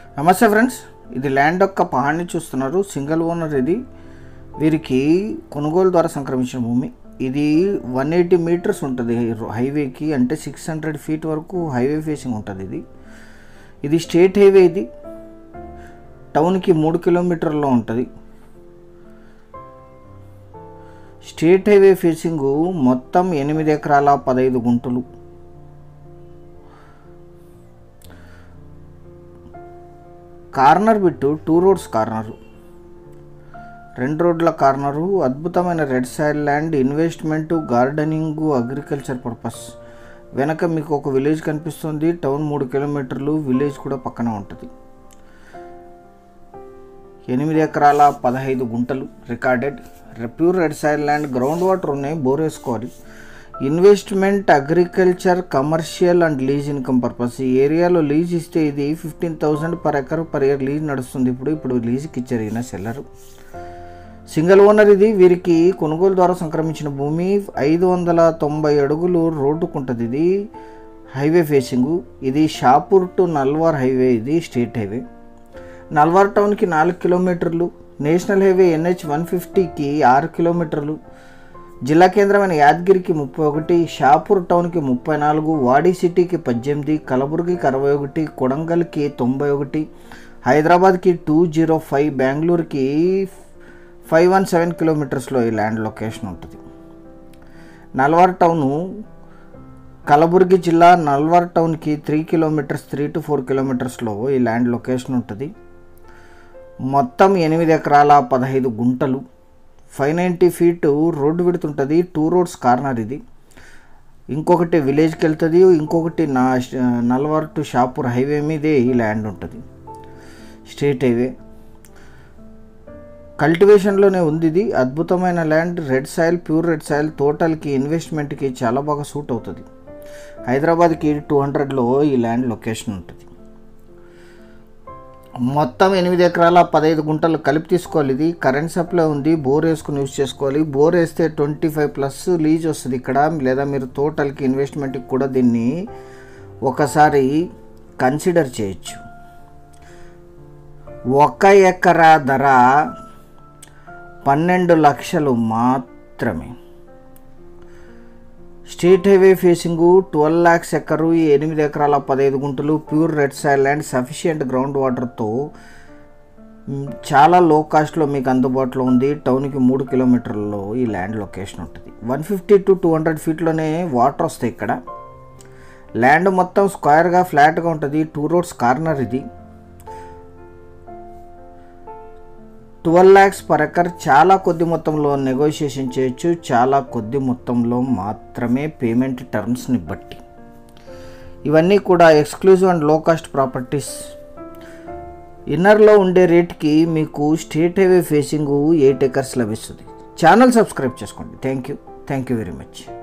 నమస్తే ఫ్రెండ్స్ ఇది ల్యాండ్ యొక్క పహాన్ని చూస్తున్నారు సింగిల్ ఓనర్ ఇది వీరికి కొనుగోలు ద్వారా సంక్రమించిన భూమి ఇది వన్ ఎయిటీ మీటర్స్ ఉంటుంది హైవేకి అంటే సిక్స్ హండ్రెడ్ ఫీట్ వరకు హైవే ఫేసింగ్ ఉంటుంది ఇది ఇది స్టేట్ హైవే ఇది టౌన్కి మూడు కిలోమీటర్లో ఉంటుంది స్టేట్ హైవే ఫేసింగ్ మొత్తం ఎనిమిది ఎకరాల పదహైదు గుంటలు corner bit two roads corner రెండు రోడ్ల కార్నరు అద్భుతమైన red side land investment gardening agriculture purpose వెనక మీకు ఒక విలేజ్ కనిపిస్తుంది టౌన్ మూడు కిలోమీటర్లు విలేజ్ కూడా పక్కన ఉంటుంది ఎనిమిది ఎకరాల పదహైదు గుంటలు recorded pure red side land ground water ఉన్నాయి బోర్ వేసుకోవాలి investment agriculture commercial and lease income purpose ఈ ఏరియాలో లీజ్ ఇస్తే ఇది fifteen thousand per acre per year lease నడుస్తుంది ఇప్పుడు ఇప్పుడు లీజ్కి ఇచ్చారు ఈయన సెల్లరు సింగిల్ ఓనర్ ఇది వీరికి కొనుగోలు ద్వారా సంక్రమించిన భూమి ఐదు వందల తొంభై అడుగులు రోడ్డుకుంటుంది ఇది హైవే ఫేసింగు ఇది షాపూర్ టు నల్వార్ హైవే ఇది స్టేట్ హైవే నల్వార్ టౌన్కి నాలుగు కిలోమీటర్లు నేషనల్ హైవే ఎన్హెచ్ వన్ ఫిఫ్టీకి ఆరు కిలోమీటర్లు జిల్లా కేంద్రమైన యాదగిరికి ముప్పై ఒకటి షాపూర్ టౌన్కి ముప్పై నాలుగు వాడి సిటీకి పద్దెనిమిది కలబుర్గికి అరవై ఒకటి కొడంగల్కి తొంభై ఒకటి హైదరాబాద్కి టూ జీరో ఫైవ్ బెంగళూరుకి ఫైవ్ వన్ సెవెన్ కిలోమీటర్స్లో ఈ ల్యాండ్ లొకేషన్ ఉంటుంది నల్వార్ టౌను కలబుర్గి జిల్లా నల్వార్ టౌన్కి three kilometres three to four కిలోమీటర్స్లో ఈ ల్యాండ్ లొకేషన్ ఉంటుంది మొత్తం ఎనిమిది ఎకరాల పదహైదు గుంటలు ఫైవ్ నైంటీ ఫీట్ రోడ్డు విడుతుంటుంది టూ రోడ్స్ కార్నర్ ఇది ఇంకొకటి విలేజ్కి వెళ్తుంది ఇంకొకటి నా నల్వార్ టు షాపూర్ హైవే మీదే ఈ ల్యాండ్ ఉంటుంది స్టేట్ హైవే కల్టివేషన్లోనే ఉంది ఇది అద్భుతమైన land red soil pure red soil తోటల్కి ఇన్వెస్ట్మెంట్కి చాలా బాగా సూట్ అవుతుంది హైదరాబాద్కి టూ హండ్రెడ్లో ఈ ల్యాండ్ లొకేషన్ ఉంటుంది మొత్తం ఎనిమిది ఎకరాల పదహైదు గుంటలు కలిపి తీసుకోవాలి ఇది కరెంట్ సప్లై ఉంది బోర్ వేసుకుని యూజ్ చేసుకోవాలి బోర్ వేస్తే ట్వంటీ ఫైవ్ ప్లస్ లీజ్ వస్తుంది ఇక్కడ లేదా మీరు టోటల్కి ఇన్వెస్ట్మెంట్కి కూడా దీన్ని ఒకసారి కన్సిడర్ చేయొచ్చు ఒక ఎకరా ధర పన్నెండు లక్షలు మాత్రమే state highway facing twelve lakhs acre ఈ ఎనిమిది ఎకరాల పదహైదు గుంటలు pure red soil land sufficient ground వాటర్తో చాలా లో కాస్ట్లో మీకు అందుబాటులో ఉంది టౌన్కి మూడు కిలోమీటర్లలో ఈ ల్యాండ్ లొకేషన్ ఉంటుంది one fifty to two hundred ఫీట్లోనే వాటర్ వస్తాయి ఇక్కడ ల్యాండ్ మొత్తం స్క్వేర్గా ఫ్లాట్గా ఉంటుంది టూ రోడ్స్ కార్నర్ ఇది ట్వెల్వ్ ల్యాక్స్ పర్ ఎకర్ చాలా కొద్ది మొత్తంలో నెగోషియేషన్ చేయొచ్చు చాలా కొద్ది మొత్తంలో మాత్రమే పేమెంట్ టర్మ్స్ని బట్టి ఇవన్నీ కూడా exclusive and low cost properties ఇన్నర్లో ఉండే రేట్కి మీకు state highway facing eight acres లభిస్తుంది ఛానల్ సబ్స్క్రైబ్ చేసుకోండి thank you thank you very much